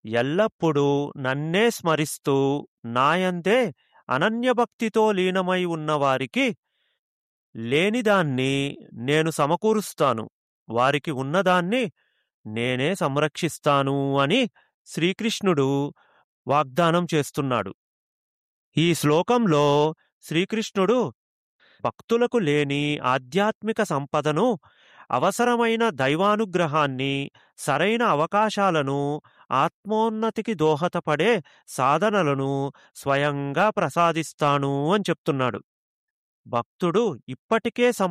ఎల్లప్పుడూ నన్నే స్మరిస్తూ నాయందే అనన్యభక్తితో లీనమై ఉన్నవారికి లేనిదాన్ని నేను సమకూరుస్తాను వారికి ఉన్నదాన్ని నేనే సంరక్షిస్తాను అని శ్రీకృష్ణుడు వాగ్దానం చేస్తున్నాడు ఈ శ్లోకంలో శ్రీకృష్ణుడు భక్తులకు లేని ఆధ్యాత్మిక సంపదను అవసరమైన దైవానుగ్రహాన్ని సరైన అవకాశాలను ఆత్మోన్నతికి దోహదపడే సాధనలను స్వయంగా ప్రసాదిస్తాను అని చెప్తున్నాడు భక్తుడు ఇప్పటికే